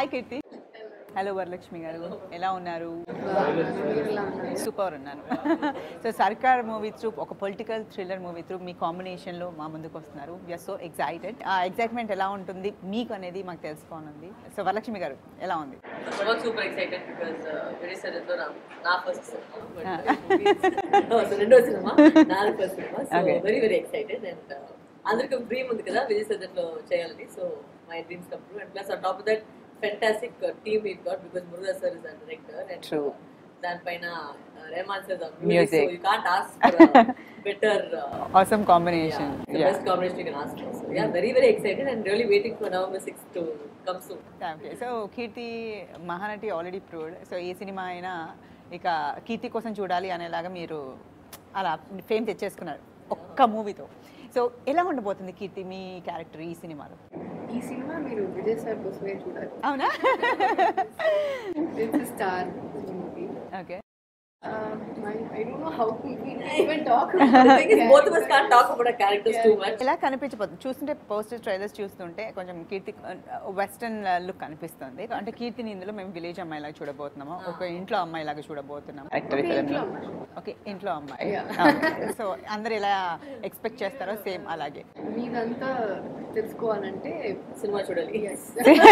Hi కీర్తి hello Varalakshmi గారు ఎలా ఉన్నారు సూపర్ ఉన్నాను సో సర్కార్ మూవీ త్రూ ఒక పొలిటికల్ థ్రిల్లర్ మూవీ త్రూ మీ కాంబినేషన్లో మా ముందుకు వస్తున్నారు విఆర్ సో ఎక్సైటెడ్ ఆ ఎగ్జైట్మెంట్ ఎలా ఉంటుంది మీకు అనేది మాకు తెలుసుకోనుంది సో వరలక్ష్మి గారు ఎలా ఉంది I'm super excited because uh, very sudden నా నా ఫస్ట్ సినిమా రెండో సినిమా నా first cinema so Okay. Very very excited and అందరికి డ్రీమ్ ఉంది కదా విజయ్ సదన్ లో చేయాలని so my dreams come true and plus on top that fantastic team it got because Muruga sir is director and True. దానిపైన Rahman sir Music. Music so you can't ask better awesome combination best combination you can ask so yeah very very excited and really waiting for November six to come soon okay so Keerthi Mahanati already proved so ఏ cinema అయినా ఇక కీర్తి కోసం చూడాలి అనేలాగా మీరు అలా fame తెచ్చేసుకున్నారు ఒక్క మూవీతో సో ఎలా ఉండబోతుంది కీర్తి మీ క్యారెక్టర్ ఈ సినిమాలో ఈ సినిమా మీరు విజయ్ సార్ కోసమే చూడాలి అవునా it's star movie okay I don't know how we even talk both of us can't talk about our characters too much ఎలా కనిపించబోతుంది చూస్తుంటే పోస్టర్ ట్రైలర్స్ చూస్తుంటే కొంచెం కీర్తి వెస్టర్న్ లుక్ కనిపిస్తుంది అంటే కీర్తిని ఇందులో మేము విలేజ్ అమ్మాయిలాగా చూడబోతున్నాము ఒక ఇంట్లో అమ్మాయిలాగా చూడబోతున్నాము ఇంట్లో అమ్మాయి. ఓకే ఇంట్లో అమ్మాయి Yeah. సో అందరు ఎలా ఎక్స్పెక్ట్ చేస్తారో సేమ్ అలాగే మీదంతా తెలుసుకోవాలంటే సినిమా చూడాలి yes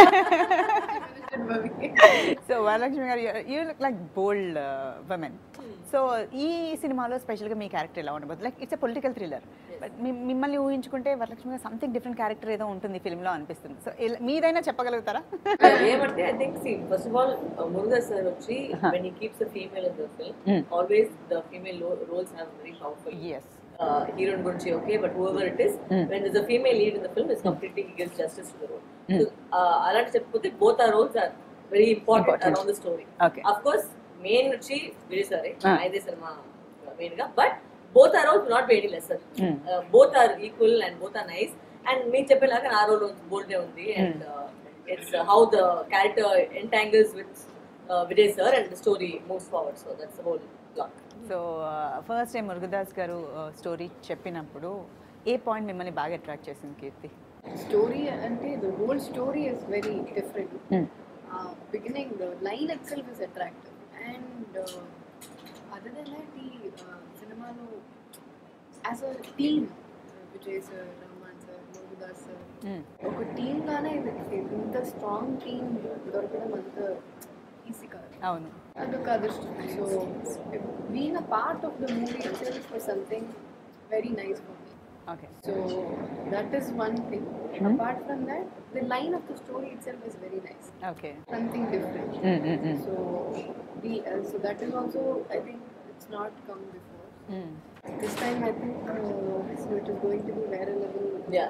so Varalakshmi garu you look like bold women so ఈ సినిమాలో స్పెషల్గా మీ క్యారెక్టర్ ఎలా ఉండబోతుంది like it's a political thriller but మిమ్మల్ని ఊహించుకుంటే వరలక్ష్మి గారు సంథింగ్ డిఫరెంట్ క్యారెక్టర్ ఏదో ఉంటుంది ఫిల్మ్లో అనిపిస్తుంది సో మీదైనా చెప్పగలుగుతారా ఏమంటే I think see first of all Muruga sir వచ్చి when he keeps the female in the film always the female roles have very powerful yes heroine గురించి okay but over it is when is the female lead in the film is completely he gives justice to the role అలాంటి చెప్పకపోతే both are roles are very important around the story okay of course main వచ్చి విజయ్ సారే ఐదే cinema main గా but both are roles not very lesser both are equal and both are nice and మీకు చెప్పేలాగా నా role బోల్డే ఉంది and it's how the character entangles with Vijay sir and the story moves forward so that's whole block so first time Murugadoss garu story చెప్పినప్పుడు ఏ point మిమ్మల్ని బాగా attract చేసింది కీర్తి స్టోరీ అంటే the whole story is very different beginning the line it self is attractive and other then that ఈ సినిమాలో as a team Vijay sir Rahman sir Murugadoss sir ఒక team గానే ఇది ఇంత స్ట్రాంగ్ టీమ్ దొరకడం అంత ఈజీ కాదు అవును అదొక అదృష్టం so being a part of the movie itself for something very nice for me okay So that is one thing. Apart from that, the line of the story itself is very nice. Okay Something different. So we uh, so that is also I think it's not come before. This time I think uh, so it is going to be very level. Yeah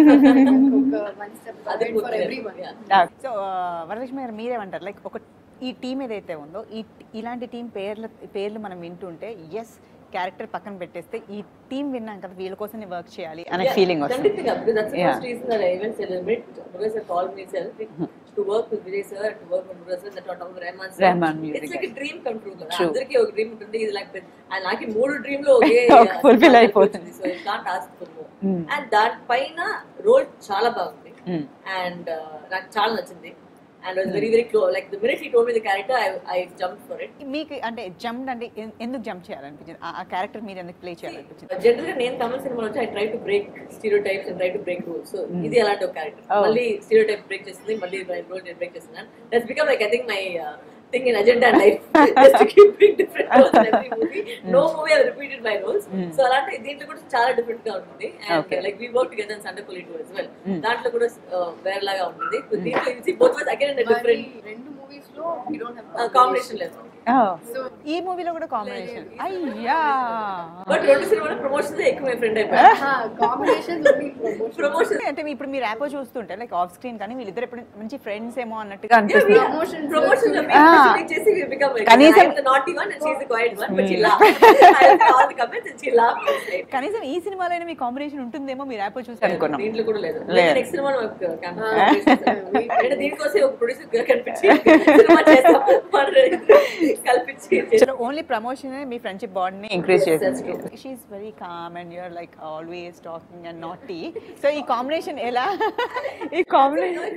ఒక one step అదే ahead for everyone. So Varalakshmi garu మీరేమంటారు like ఒక ఈ team ఏదైతే ఉందో ఈ ఇలాంటి team పేర్ల పేర్లు మనం వింటుంటే ఎస్ క్యారెక్టర్ పక్కన పెట్టేస్తే ఈ టీం విన్నాం కదా వీళ్ళ కోసం వర్క్ చేయాలి అనే ఫీలింగ్ వస్తుంది Conducting up, because that's the Yeah. first reason that I even celebrate. Muruga sir called me itself to work with Vijay sir, to work with Muruga sir, that on top of Rahman sir. Rahman music, It's like a yeah. dream come true. కదా True. అందరికీ ఒక dream ఉంటుంది ఇది like and నాకు ఈ మూడు dream లో ఒకే ఒక fulfill అయిపోతుంది. So it can't ask for more Mm. And దానిపైన రోల్ చాలా బాగుంది Mm. అండ్ నాకు చాలా నచ్చింది and was very very close like the minute he told me the character I I jump for it మీకు అంటే జంప్ అంటే ఎన్- ఎందుకు జంప్ చేయాలనిపించింది ఆ- ఆ క్యారెక్టర్ మీరు ఎందుకు ప్లే చేయాలనిపించింది జనరల్ గా నేను తమిళ సినిమా వచ్చి I try to break stereotypes and try to break rules so ఇది అలాంటి ఒక క్యారెక్టర్ Oh. మళ్ళీ స్టీరియో టైప్ బ్రేక్ చేస్తుంది మళ్ళీ రోల్ నేను బ్రేక్ చేస్తున్నాను that's become like I think my thing in agenda and life just to keep bring different roles in every movie no movie have repeated my roles so అలాంటి దీంట్లో కూడా చాలా different గా ఉంటుంది and Okay. Like we work together in సండే పొలిటో as well దాంట్లో కూడా uh, వేరేలాగా ఉంటుంది దీంట్లో ఇది బోత్ వాస్ అగైన్ మరి డిఫరెంట్ రెండు మూవీస్ లో we don't have కాంబినేషన్ లేదు So ఈ మూవీలో కూడా కాంబినేషన్ అయ్యా బట్ రెండు సినిమాలో ప్రమోషన్స్ ఎక్కువ మై ఫ్రెండ్ అయిపోయారు కాంబినేషన్స్ ఓన్లీ ప్రమోషన్ ప్రమోషన్ అంటే ఇప్పుడు మీరు యాప్ చూస్తుంటే లైక్ ఆఫ్ స్క్రీన్ కానీ వీళ్ళిద్దరు ఎప్పుడు మంచి ఫ్రెండ్స్ ఏమో అన్నట్టుగా అనిపిస్తుంది Promotions. Promotion Ah. చేసి we become like కనీసం- I'm the naughty one and she's the quiet one but she laughs I say all the comments and she laughs right? కనీసం ఈ సినిమాలో మీ కాంబినేషన్ ఉంటుందేమో మీరు యాప్ చూసి అనుకున్నాం దీంట్లో కూడా లేదు లేదు. Next cinema Ah. అంటే దీనికోసం ఒక ప్రొడ్యూసర్ కనిపించి సినిమా చేస్తాం మన కల్పించి సో ఓన్లీ ప్రమోషన్ మీ ఫ్రెండ్షిప్ బాండ్ ని ఎంకరేజ్ Yes, that's చేస్తుంది she is very calm and you're like always talking and naughty so ఈ కాంబినేషన్ ఎలా ఈ కాంబినేషన్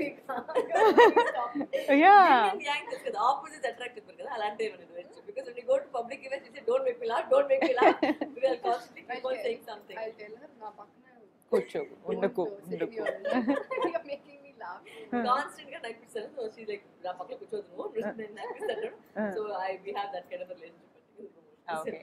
యా యాంగిల్స్ కదా ఆపోజిట్ అట్రాక్టివ్ కదా అలాంటి ఏమైనా because when you go to public events you say don't make me laugh don't make me laugh we are constantly keep on saying something I'll tell her, నా పక్కన కూర్చో ఉండకు don't sit ఉండకు here. You're making me laugh. Constant గా నడిపిస్తాను so she like నా పక్కన కూర్చోదు నువ్వు నువ్వు నేను నడిపిస్తాను so I we have that kind of relationship okay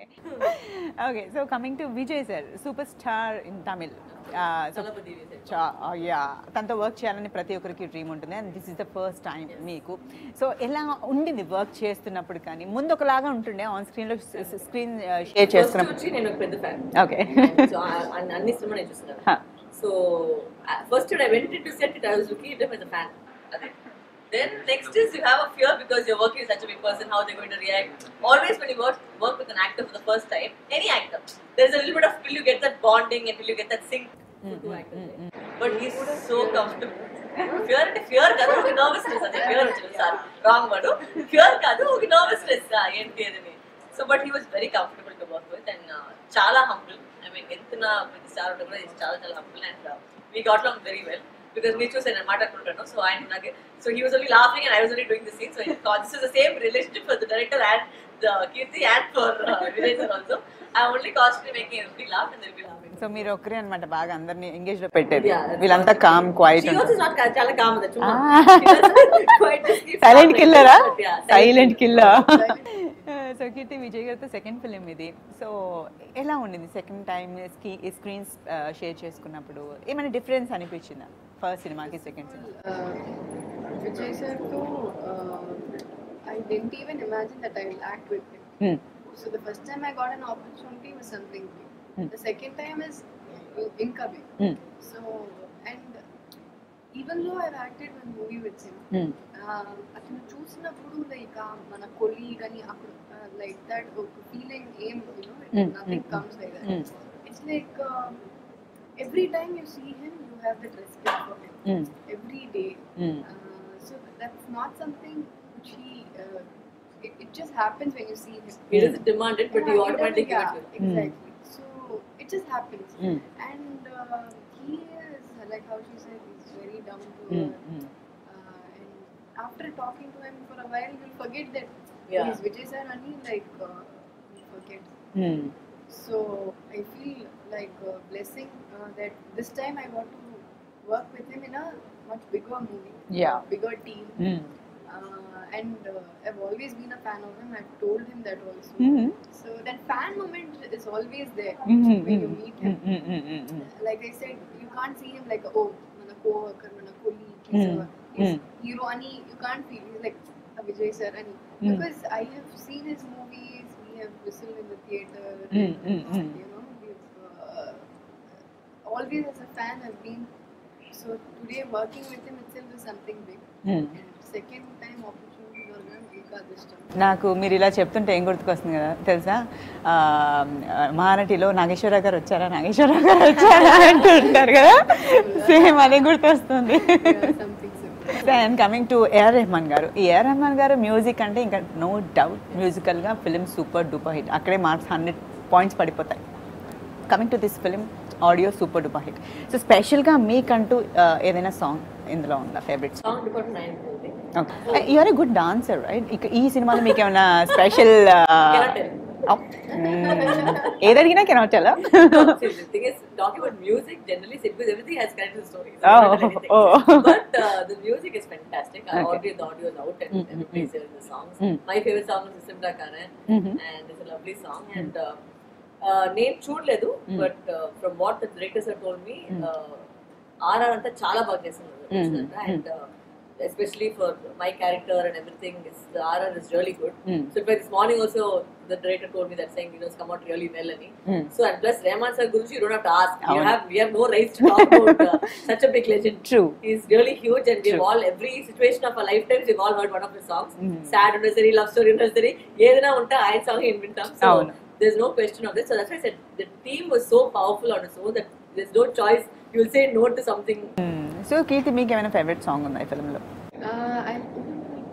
okay so coming to Vijay sir super star in Tamil so చలపతి వేసే యా తనతో వర్క్ చేయాలని ప్రతి ఒక్కరికి డ్రీమ్ ఉంటుంది and this is the first time మీకు సో ఎలా ఉండింది వర్క్ చేస్తున్నప్పుడు కానీ ముందు ఒకలాగా ఉంటుండే ఆన్ స్క్రీన్లో స్క్రీన్ షేర్ ఫస్ట్ చేస్తున్నప్పుడు వచ్చి నేను ఒక పెద్ద ఫ్యాన్ ఓకే సో అన్ని సినిమా నేను చూస్తున్నాను Huh. So first I went to set it I was looking it as a fan అదే then next is you have a fear because you're working with such a big person how they're going to react always when you work work with an actor for the first time any actor there's a little bit of will you get that bonding and will you get that sync for two actors but he's so comfortable fear అంటే fear కాదు ఒక nervousness అదే fear వచ్చింది sir wrong word fear కాదు ఒక nervousness ఏంటి అని so but he was very comfortable to work with and చాలా హంబుల్ ఐ మీన్ ఎంత నా ప్రతి స్టార్ ఉంటే కూడా he's చాలా చాలా humble and we got long very well because మీరు చూసాను నేను మాట్లాడుకుంటాను సో ఆయన నాకు so he was only laughing and I was only doing the scene so this is the same relationship for the director and the Keerthy and for Vijay sir also I only constantly making every laugh and be laughing so మీరు ఒక్కరే అనమాట బాగా అందరినీ engage లో పెట్టేది Yeah, that's వీళ్ళంతా calm quite She also is not ca- చాలా calm కదా చుమ్మా Quite just keeps silent laughing. కిల్లరా But yeah, silent killer so Keerthy Vijay గారితో సెకండ్ ఫిలిం ఇది సో ఎలా ఉండింది సెకండ్ టైం స్క్రీన్స్ షేర్ చేసుకున్నప్పుడు ఏమైనా డిఫరెన్స్ అనిపించిందా ఫస్ట్ సినిమాకి second cinema Uh, Vijay sir to, uh, I didn't even imagine that I will act with him. So the first time I got an opportunity was something big. Hmm. The second time is Inka big. So and even though I've acted one movie with him, uh, అతను చూసినప్పుడు like మన colleague అని అప్పుడు like that ఒక feeling ఏం you know Hmm, nothing hmm, comes like Hmm. That it's like every time you see him you have that respect for him every day. Uh, so that's not something which he. Uh, it, it just happens when you see him. It is demanded, but Yeah, you it automatically doesn't- give it yeah, to him. Exactly. So it just happens. Mm. And uh, he is like how she said, he's very down to earth. Uh, and after talking to him for a while, you'll forget that Yeah. he's Vijay sir, and he like uh, you forget. So I feel like a blessing uh, that this time I got to work with him in a much bigger movie, Yeah. bigger team. Uh, and uh, I've always been a fan of him. I've told him that also. So that fan moment is always there when you meet him. Like I said, you can't see him like oh, mana co-worker, mana colleague, he's, Mm. a, he's Mm. hero, ani. You can't feel he's like a Vijay sir, ani. Mm. Because I have seen his movies. We have whistled in the theater. Mm, and, mm, mm. You know, we've uh, always as a fan have been. So today working with him itself is something big. And second time opportunity దొరకడం ఇంకా అదృష్టం నాకు మీరు ఇలా చెప్తుంటే ఏం గుర్తుకొస్తుంది కదా తెలుసా ఆ, మహానటిలో నాగేశ్వరరావు గారు వచ్చారా నాగేశ్వరరావు గారు వచ్చారా అంటూ ఉంటారు కదా సేమ్ అదే గుర్తొస్తుంది something and coming to AR Rahman garu ఈ ఏఆర్ రెహమాన్ గారు మ్యూజిక్ అంటే ఇంకా నో డౌట్ మ్యూజికల్గా ఫిలిం సూపర్ డూపర్ హిట్ అక్కడే మార్క్స్ హండ్రెడ్ పాయింట్స్ పడిపోతాయి coming to this film audio super duper hit so స్పెషల్గా మీకంటూ ఆ, ఏదైనా సాంగ్ ఇందులో ఉందా favourite song Sound department nine ఉంది. You're a good dancer right ఇక ఈ సినిమాలో మీకు ఏమైనా స్పెషల్ Cannot tell. ఏది అడిగినా cannot tell See, the thing is, talking about music generally, because everything has connected stories. Oh, anything. oh. But uh, the music is fantastic. I Okay. already the audio is out and Mm, mm, everybody's hearing the songs. Mm. My favorite song is Simra Karan Mhm. and it's a lovely song. And uh, uh, నేను చూడలేదు Mm. But from what the directors are told me Mm. RR అంతా చాలా బాగా చేస్తున్నారు Mm. And especially for my character and everything is the RR is really good Mm. So it this morning also the director told me that saying you knows come out really well అని Mm. So and plus Rahman sir Guruji, you don't have to ask. You Avunu. have we have no rights to talk about uh, such a big legend. True. He's really huge, and we've True. all every situation of our lifetimes we've all heard one of his songs. Mm. Sad anniversary, love story anniversary. ఏదైనా ఉంటే ఆయన song వింటాం. So Avunu. there's no question of this. So that's why I said the team was so powerful on its own that there's no choice. You will say no to something. So Keerthy మీకు ఏమైనా favourite song ఉందా ఈ ఫిల్మ్లో Uh, I'm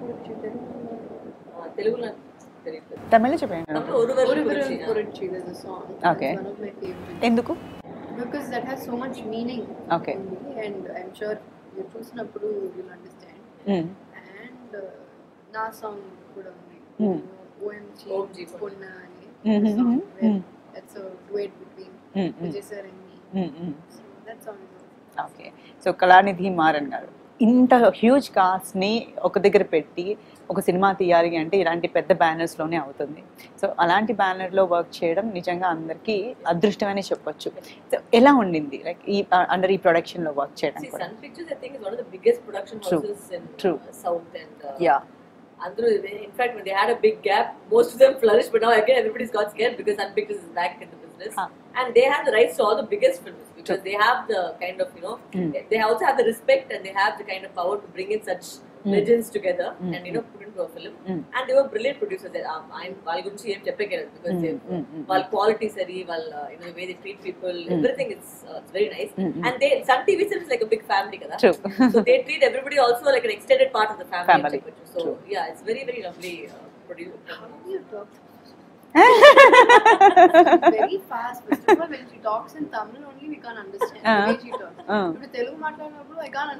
ఆ, తెలుగులో నాకు తెలియదు తమిళ చెప్పండి తమిళ ఒరువెల్ Oruvaru గురించి, ఆ. Purachi, there's a song. Okay. That's one of my favorites. ఎందుకు Because that has so much meaning. Okay. in me, And I'm sure you చూసినప్పుడు you'll understand. మ్మ్. And uh, నా సాంగ్ కూడా ఉంది. Hmm. OMG OMG. పొన్న అని Mhm, song mhm, where mhm. that's a duet between మ్మ్, మ్మ్, Vijay sir and me. మ్మ్, మ్మ్. So that song is also. Okay so Kalanidhi Maran garu ఇంత హ్యూజ్ కాస్ట్ని ఒక దగ్గర పెట్టి ఒక సినిమా తీయాలి అంటే ఇలాంటి పెద్ద బ్యానర్స్లోనే అవుతుంది సో అలాంటి బ్యానర్లో వర్క్ చేయడం నిజంగా అందరికీ అదృష్టమని చెప్పొచ్చు సో ఎలా ఉండింది లైక్ ఈ అండర్ ఈ ప్రొడక్షన్లో వర్క్ చేయడం See, కూడా Sun Pictures, I think, is one of the biggest production True. houses in True. Uh, South and uh, yeah Andhra. In fact, when they had a big gap, most of them flourished, but now again everybody's got scared because Sun Pictures is back in the business. Huh. And they have the rights to all the biggest films because True. they have the kind of, you know, Mm. they- they also have the respect and they have the kind of power to bring in such Mm. legends together Mm. and, you know, put into a film. Mm. And they were brilliant producers. They- um, ఆయన వాళ్ళ గురించి ఏం చెప్పగలరు because Mm, they mm, mm, వాళ్ళ quality సరి వాళ్ళ you know the way they treat people Mm. everything is uh, it's very nice Mm, mm. and they Sun TV itself is like a big family kada True. so they treat everybody also like an extended part of the family, and Family. చెప్పొచ్చు. so True. yeah it's very very lovely uh, producer How do you talk? very fast. First of all, when she talks in Tamil only, we can't understand Uh. the way she talks. Uh. ఇప్పుడు తెలుగు మాట్లాడినప్పుడు I can't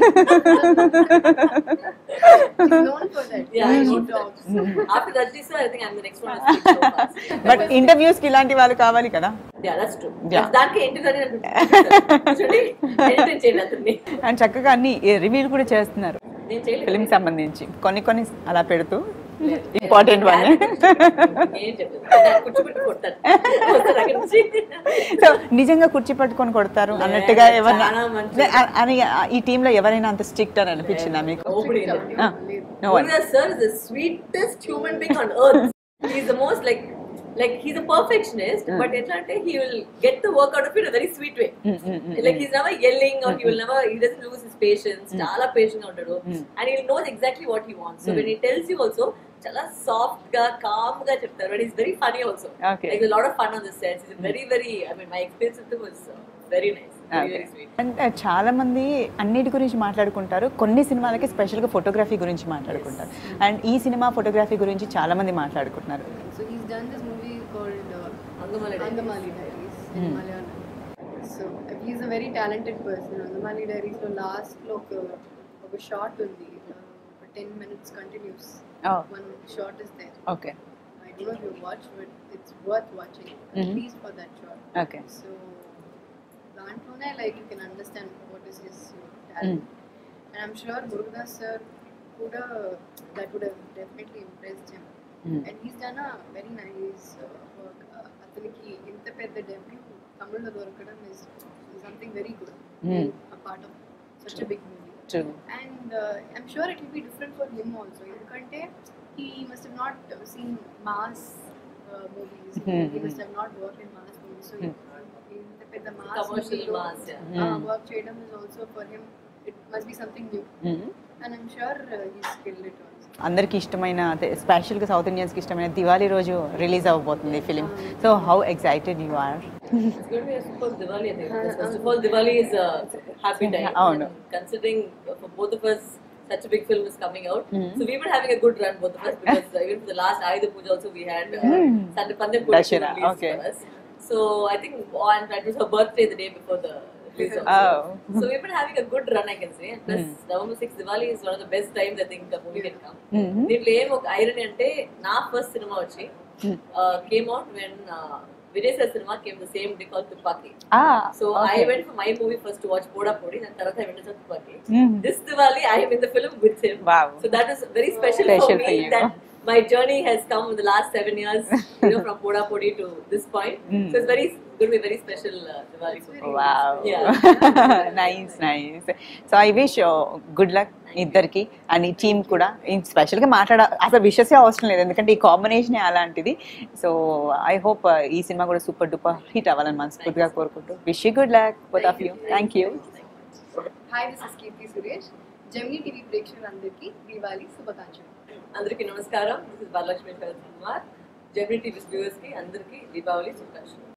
understand. She's known for that. Yeah, the way I she know that. talks. after Rajni sir I think I'm the next one to speak so fast but ఇంటర్వ్యూస్కి ఇలాంటి వాళ్ళు కావాలి కదా yeah that's true Yeah. దానికి ఏంటి కానీ చూడండి enter చేయండి అతన్ని అండ్ చక్కగా అన్ని రివీల్ కూడా చేస్తున్నారు నేను చేయలేదు ఫిల్మ్ సంబంధించి కొన్ని కొన్ని అలా పెడుతూ ఇంపార్టెంట్ వన్ ఏం చెప్పలేదు కూర్చోబెట్టి కొడతాను వస్తారు అక్కడి నుంచి సో నిజంగా కుర్చీ పట్టుకొని కొడతారు లేదు, అన్నట్టుగా ఎవరైనా చాలా మంచిది. లే, అ- అని ఈ టీంలో ఎవరైనా అంత స్ట్రిక్ట్ అని అనిపించిందా మీకు Nobody Strict knows. ఆ, Ah. లేదు. No one. Muruga sir is the sweetest human being on earth. He's the most like like he's a perfectionist, Mm. but eట్లా అంటే he will get the work out of it in a very sweet way. Mm, mm, mm, Like mm. he's never yelling or he will never he doesn't lose his patience. Mm. చాలా patient గా ఉంటాడు Mm. and he knows exactly what he wants. So Mm. when he tells you also చాలా soft గా calm గా చెప్తారు and he's very funny also. Okay. Like there's a lot of fun on the set. He's very very I mean my experience with him was uh, very nice. Very very sweet. And చాలా మంది అన్నిటి గురించి మాట్లాడుకుంటారు కొన్ని సినిమాలకి స్పెషల్గా photography గురించి మాట్లాడుకుంటారు అండ్ ఈ సినిమా ఫోటోగ్రఫీ గురించి చాలా మంది మాట్లాడుకుంటున్నారు So he's done this movie called uh, Angamali Diaries. Angamali Diaries in Hmm. Malayalam. So he's a very talented person. Angamali Diaries లో లాస్ట్ లో ఒక ఒక షార్ట్ ఉంది uh, ఒక ten minutes continuous one shot is there okay I don't know if you watch, but it's worth watching at Mhm. least for that shot. Okay So దాంట్లోనే like you can understand what is his uh, talent. And I'm sure Murugadas sir కూడా that would have definitely impressed him. And he's done a very nice uh, work. Uh, అతనికి ఇంత పెద్ద debut తమిళ్లో దొరకడం is something very good. Mm. A part of such a big movie. True And uh, I'm sure it will be different for him also. ఎందుకంటే he must have not uh, seen mass uh, movies. Mhm. He must have not worked in mass movies. So Mhm. ఇంత పెద్ద mass Commercial movie లో, mass, yeah. uh, Mhm. work చేయడం is also for him. It must be something new. And I'm sure uh, he's skilled it also. అందరికి ఇష్టమైన అదే స్పెషల్గా south ఇండియన్స్కి ఇష్టమైన దివాళీ రోజు రిలీజ్ అవ్వబోతుంది film so how excited you are It's going to be a super Diwali, I think. Because First of all, Diwali is a happy time. Oh, no. And considering uh, for both of us, such a big film is coming out. Mhm. So we've been having a good run, both of us, because uh, even for the last Ayudha Puja also, we had uh, Mhm. Sunday Pandem Dashera, released okay. for us. So I think on that was her birthday the day before the release also. Oh. So we've been having a good run, I can say. And plus, Mhm. November 6th Diwali is one of the best times I think a movie can come. Mhm. దీంట్లో ఏం ఒక iron అంటే నా first cinema వచ్చి Hmm. Came out when Vijay sir cinema came the same day call Thuppakki so I went for my movie first watch Podaa Podi దాని తర్వాత I went Thuppakki this Diwali I am in the film with him Wow. So that is very special Special for for me you. That my journey has come in the last seven years you know from Podaa పోడి to this point Mm. So it's very good be very special Diwali It's very wow Yeah. Nice nice so I wish good luck ఇద్దరికి and ఈ team కూడా స్పెషల్గా మాట్లాడ అసలు విషయసే అవసరం లేదు ఎందుకంటే ఈ కాంబినేషన్ అలాంటిది సో ఐ హోప్ ఈ సినిమా కూడా సూపర్ డూపర్ హిట్ అవ్వాలని మనస్ఫూర్తిగా కోరుకుంటూ wish you good luck both of you thank you hi this is Keerthy Suresh Gemini TV ప్రేక్షకులందరికీ దీవాలి శుభాకాంక్షలు అందరికీ నమస్కారం this is Varalakshmi Sarath Kumar Gemini TV viewers కి అందరికీ దీపావళి శుభాకాంక్షలు